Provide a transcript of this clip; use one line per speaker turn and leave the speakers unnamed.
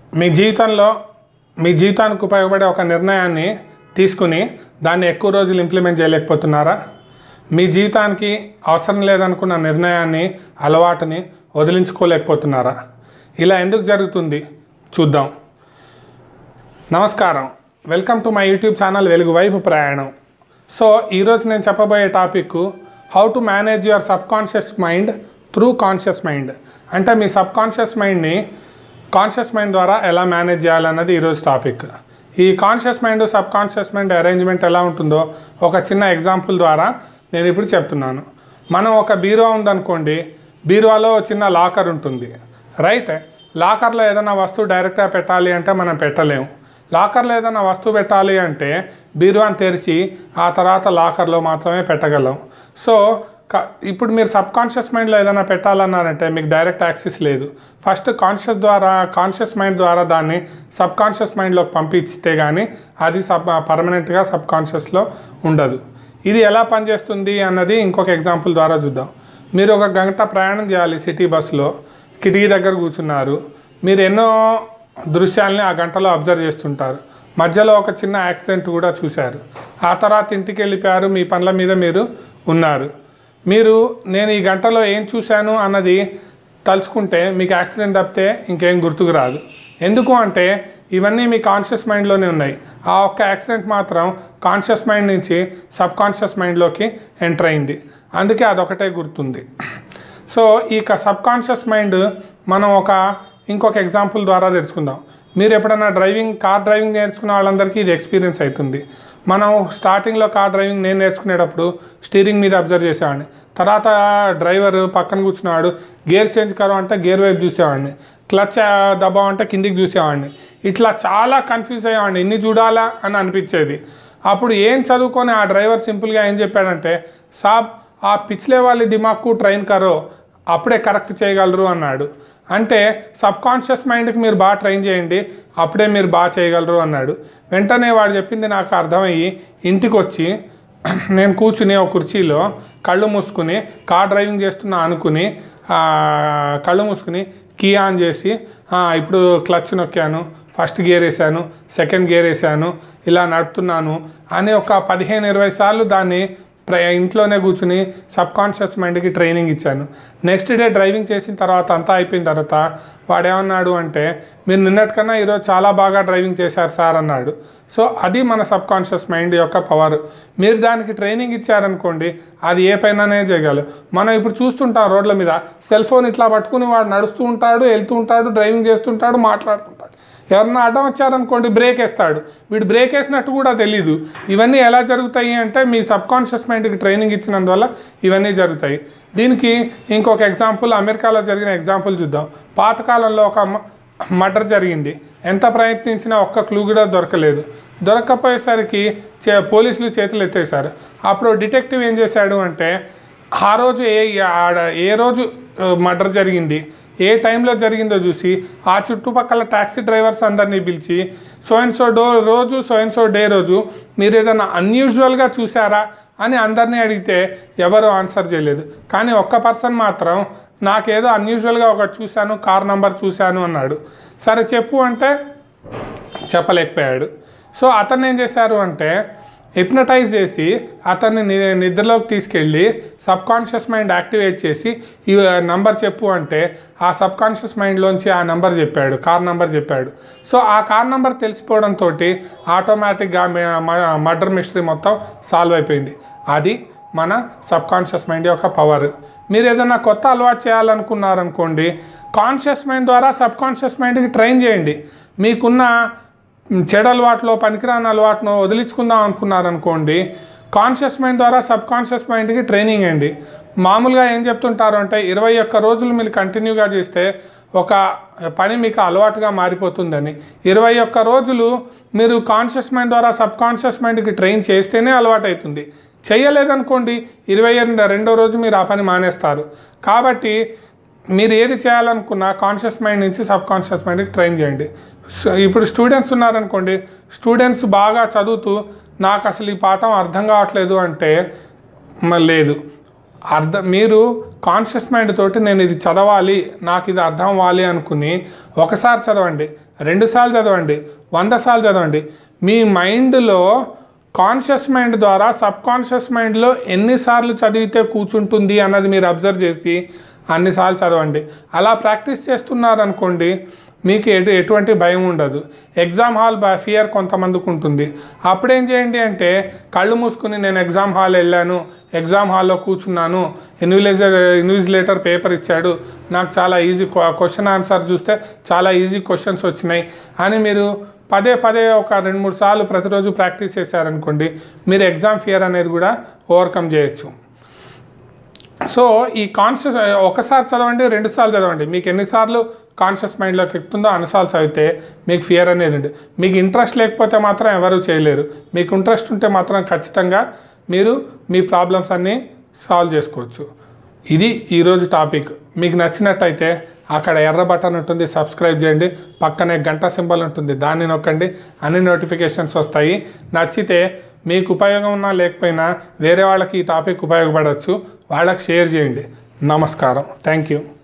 మీ జీవితంలో మీ జీవితానికి ఉపయోగపడే ఒక నిర్ణయాన్ని తీసుకుని దాన్ని ఎక్కువ రోజులు ఇంప్లిమెంట్ చేయలేకపోతున్నారా మీ జీవితానికి అవసరం లేదనుకున్న నిర్ణయాన్ని అలవాటుని వదిలించుకోలేకపోతున్నారా ఇలా ఎందుకు జరుగుతుంది చూద్దాం నమస్కారం welcome to my YouTube channel వెలుగు వైపు ప్రయాణం సో ఈరోజు నేను చెప్పబోయే topic how to manage your subconscious mind through conscious mind అంటే మీ సబ్ కాన్షియస్ మైండ్ని కాన్షియస్ మైండ్ ద్వారా ఎలా మేనేజ్ చేయాలన్నది ఈరోజు టాపిక్ ఈ conscious mind subconscious mind arrangement ఎలా ఉంటుందో ఒక చిన్న ఎగ్జాంపుల్ ద్వారా నేను ఇప్పుడు చెప్తున్నాను మనం ఒక బీరువా ఉందనుకోండి బీరువాలో చిన్న లాకర్ ఉంటుంది రైట్ లాకర్లో ఏదైనా వస్తువు డైరెక్ట్గా పెట్టాలి అంటే మనం పెట్టలేము లాకర్లో ఏదైనా వస్తువు పెట్టాలి అంటే బీరువాని తెరిచి ఆ తర్వాత లాకర్లో మాత్రమే పెట్టగలం సో క- ఇప్పుడు మీరు సబ్ కాన్షియస్ మైండ్లో ఏదైనా పెట్టాలన్నారంటే మీకు డైరెక్ట్ యాక్సెస్ లేదు ఫస్ట్ కాన్షియస్ ద్వారా కాన్షియస్ మైండ్ ద్వారా దాన్ని సబ్ కాన్షియస్ మైండ్లోకి పంపిస్తే కానీ అది సబ్ పర్మనెంట్గా సబ్ కాన్షియస్లో ఉండదు ఇది ఎలా పనిచేస్తుంది అన్నది ఇంకొక ఎగ్జాంపుల్ ద్వారా చూద్దాం మీరు ఒక గంట ప్రయాణం చేయాలి సిటీ బస్సులో కిటికీ దగ్గర కూర్చున్నారు మీరు ఎన్నో దృశ్యాల్ని ఆ గంటలో అబ్జర్వ్ చేస్తుంటారు మధ్యలో ఒక చిన్న యాక్సిడెంట్ కూడా చూశారు ఆ తర్వాత ఇంటికి వెళ్ళిపోయారు మీ పనుల మీద మీరు ఉన్నారు మీరు నేను ఈ గంటలో ఏం చూశాను అన్నది తలుచుకుంటే మీకు యాక్సిడెంట్ తప్పితే ఇంకేం గుర్తుకు రాదు ఎందుకు అంటే ఇవన్నీ మీ కాన్షియస్ మైండ్లోనే ఉన్నాయి ఆ ఒక్క యాక్సిడెంట్ మాత్రం కాన్షియస్ మైండ్ నుంచి సబ్ కాన్షియస్ మైండ్లోకి ఎంటర్ అయింది అందుకే అదొకటే గుర్తుంది సో ఈ సబ్ కాన్షియస్ మైండ్ మనం ఒక ఇంకొక ఎగ్జాంపుల్ ద్వారా తెలుసుకుందాం మీరు ఎప్పుడైనా డ్రైవింగ్ కార్ డ్రైవింగ్ నేర్చుకున్న వాళ్ళందరికీ ఇది ఎక్స్పీరియన్స్ అవుతుంది మనం స్టార్టింగ్లో కార్ డ్రైవింగ్ నేను నేర్చుకునేటప్పుడు స్టీరింగ్ మీద అబ్జర్వ్ చేసేవాడిని తర్వాత డ్రైవర్ పక్కన కూర్చున్నాడు గేర్ చేంజ్ కరో అంటే గేర్ వైపు చూసేవాడిని క్లచ్ దబ్బా అంటే కిందికి చూసేవాడిని ఇట్లా చాలా కన్ఫ్యూజ్ అయ్యేవాడిని ఇన్ని చూడాలా అని అనిపించేది అప్పుడు ఏం చదువుకొని ఆ డ్రైవర్ సింపుల్గా ఏం చెప్పాడంటే సాబ్ ఆ పిచ్లే వాళ్ళ దిమాగ్కు ట్రైన్ కరో అప్పుడే కరెక్ట్ చేయగలరు అన్నాడు అంటే సబ్ కాన్షియస్ మైండ్కి మీరు బాగా ట్రైన్ చేయండి అప్పుడే మీరు బాగా చేయగలరు అన్నాడు వెంటనే వాడు చెప్పింది నాకు అర్థమయ్యి ఇంటికి వచ్చి నేను కూర్చుని ఒక కుర్చీలో కళ్ళు మూసుకుని కార్ డ్రైవింగ్ చేస్తున్నా అనుకుని ఆ, కళ్ళు మూసుకుని కీ ఆన్ చేసి ఆ, ఇప్పుడు క్లచ్ నొక్కాను ఫస్ట్ గేర్ వేసాను సెకండ్ గేర్ వేసాను ఇలా నడుపుతున్నాను అని ఒక పదిహేను ఇరవై సార్లు దాన్ని ప్ర ఇంట్లోనే కూర్చుని సబ్ కాన్షియస్ మైండ్కి ట్రైనింగ్ ఇచ్చాను నెక్స్ట్ డే డ్రైవింగ్ చేసిన తర్వాత అంతా అయిపోయిన తర్వాత వాడేమన్నాడు అంటే మీరు నిన్నటికన్నా ఈరోజు చాలా బాగా డ్రైవింగ్ చేశారు సార్ అన్నాడు సో అది మన సబ్ కాన్షియస్ మైండ్ యొక్క పవర్ మీరు దానికి ట్రైనింగ్ ఇచ్చారనుకోండి అది ఏ పైననే చేయగలరు మనం ఇప్పుడు చూస్తుంటాం రోడ్ల మీద సెల్ ఫోన్ ఇట్లా పట్టుకుని వాడు నడుస్తూ ఉంటాడు వెళ్తూ ఉంటాడు డ్రైవింగ్ చేస్తుంటాడు మాట్లాడుతుంటాడు ఎవరన్నా అడ్డం వచ్చారనుకోండి బ్రేక్ వేస్తాడు వీడు బ్రేక్ వేసినట్టు కూడా తెలీదు ఇవన్నీ ఎలా జరుగుతాయి అంటే మీ సబ్ కాన్షియస్ మైండ్కి ట్రైనింగ్ ఇచ్చినందువల్ల ఇవన్నీ జరుగుతాయి దీనికి ఇంకొక ఎగ్జాంపుల్ అమెరికాలో జరిగిన ఎగ్జాంపుల్ చూద్దాం పాతకాలంలో ఒక మర్డర్ జరిగింది ఎంత ప్రయత్నించినా ఒక్క క్లూ కూడా దొరకలేదు దొరకకపోయేసరికి చే పోలీసులు చేతులు ఎత్తేసారు అప్పుడు డిటెక్టివ్ ఏం చేశాడు అంటే ఆ రోజు ఏ ఆడ- ఏ రోజు మర్డర్ జరిగింది ఏ టైంలో జరిగిందో చూసి ఆ చుట్టుపక్కల ట్యాక్సీ డ్రైవర్స్ అందరినీ పిలిచి సో అండ్ సో డో రోజు సో అండ్ సో డే రోజు మీరు ఏదైనా అన్యూజువల్గా చూసారా అని అందరినీ అడిగితే ఎవరు ఆన్సర్ చేయలేదు కానీ ఒక్క పర్సన్ మాత్రం నాకేదో అన్యూజువల్గా ఒకటి చూశాను కార్ నంబర్ చూశాను అన్నాడు సరే చెప్పు అంటే చెప్పలేకపోయాడు సో అతన్ని ఏం చేశారు అంటే హిప్నటైజ్ చేసి అతన్ని ని- నిద్రలోకి తీసుకెళ్ళి సబ్ కాన్షియస్ మైండ్ యాక్టివేట్ చేసి ఈ నంబర్ చెప్పు అంటే ఆ సబ్ కాన్షియస్ మైండ్లోంచి ఆ నంబర్ చెప్పాడు కార్ నంబర్ చెప్పాడు సో ఆ కార్ నంబర్ తెలిసిపోవడంతో ఆటోమేటిక్గా మర్డర్ మిస్టరీ మొత్తం సాల్వ్ అయిపోయింది అది మన సబ్ కాన్షియస్ మైండ్ యొక్క పవర్ మీరు ఏదైనా కొత్త అలవాటు చేయాలనుకున్నారనుకోండి కాన్షియస్ మైండ్ ద్వారా సబ్ కాన్షియస్ మైండ్కి ట్రైన్ చేయండి మీకున్న మ్, చెడు అలవాట్లో పనికిరాని అలవాటును వదిలించుకుందాం అనుకున్నారనుకోండి కాన్షియస్ మైండ్ ద్వారా సబ్ కాన్షియస్ మైండ్కి ట్రైనింగ్ అండి మామూలుగా ఏం చెప్తుంటారు అంటే ఇరవై ఒక్క రోజులు మీరు కంటిన్యూగా చేస్తే ఒక పని మీకు అలవాటుగా మారిపోతుందని ఇరవై ఒక్క రోజులు మీరు కాన్షియస్ మైండ్ ద్వారా సబ్ కాన్షియస్ మైండ్కి ట్రైన్ చేస్తేనే అలవాటు అవుతుంది చేయలేదనుకోండి ఇరవై రెండో రోజు మీరు ఆ పని మానేస్తారు కాబట్టి మీరు ఏది చేయాలనుకున్నా కాన్షియస్ మైండ్ నుంచి సబ్ కాన్షియస్ మైండ్కి ట్రైన్ చేయండి సో ఇప్పుడు స్టూడెంట్స్ ఉన్నారనుకోండి స్టూడెంట్స్ బాగా చదువుతూ నాకు అసలు ఈ పాఠం అర్థం కావట్లేదు అంటే మ- లేదు అర్థం మీరు కాన్షియస్ మైండ్ తోటి నేను ఇది చదవాలి నాకు ఇది అర్థం అవ్వాలి అనుకుని ఒకసారి చదవండి రెండుసార్లు చదవండి వంద సార్లు చదవండి మీ మైండ్లో కాన్షియస్ మైండ్ ద్వారా సబ్ కాన్షియస్ మైండ్లో ఎన్నిసార్లు చదివితే కూర్చుంటుంది అన్నది మీరు అబ్జర్వ్ చేసి అన్నిసార్లు చదవండి అలా ప్రాక్టీస్ చేస్తున్నారనుకోండి మీకు ఎటు ఎటువంటి భయం ఉండదు ఎగ్జామ్ హాల్ బా ఫియర్ కొంతమందికి ఉంటుంది అప్పుడేం చేయండి అంటే కళ్ళు మూసుకుని నేను ఎగ్జామ్ హాల్ వెళ్ళాను ఎగ్జామ్ హాల్లో కూర్చున్నాను ఇన్విలేజర్ ఇన్విజిలేటర్ పేపర్ ఇచ్చాడు నాకు చాలా ఈజీ క్వశ్చన్ ఆన్సర్ చూస్తే చాలా ఈజీ క్వశ్చన్స్ వచ్చినాయి అని మీరు పదే పదే ఒక రెండు మూడు సార్లు ప్రతిరోజు ప్రాక్టీస్ చేశారనుకోండి మీరు ఎగ్జామ్ ఫియర్ అనేది కూడా ఓవర్కమ్ చేయొచ్చు సో ఈ కాన్షియస్ ఒకసారి చదవండి రెండు సార్లు చదవండి మీకు ఎన్నిసార్లు కాన్షియస్ మైండ్లోకి ఎక్కుతుందో అన్నిసార్లు చదివితే మీకు ఫియర్ అనేది ఉంది మీకు ఇంట్రెస్ట్ లేకపోతే మాత్రం ఎవరు చేయలేరు మీకు ఇంట్రెస్ట్ ఉంటే మాత్రం ఖచ్చితంగా మీరు మీ ప్రాబ్లమ్స్ అన్నీ సాల్వ్ చేసుకోవచ్చు ఇది ఈరోజు టాపిక్ మీకు నచ్చినట్టయితే అక్కడ ఎర్ర బటన్ ఉంటుంది సబ్స్క్రైబ్ చేయండి పక్కనే గంట సింబల్ ఉంటుంది దాన్ని నొక్కండి అన్ని నోటిఫికేషన్స్ వస్తాయి నచ్చితే మీకు ఉపయోగం ఉన్నా లేకపోయినా వేరే వాళ్ళకి ఈ టాపిక్ ఉపయోగపడవచ్చు వాళ్ళకి షేర్ చేయండి నమస్కారం థ్యాంక్ యూ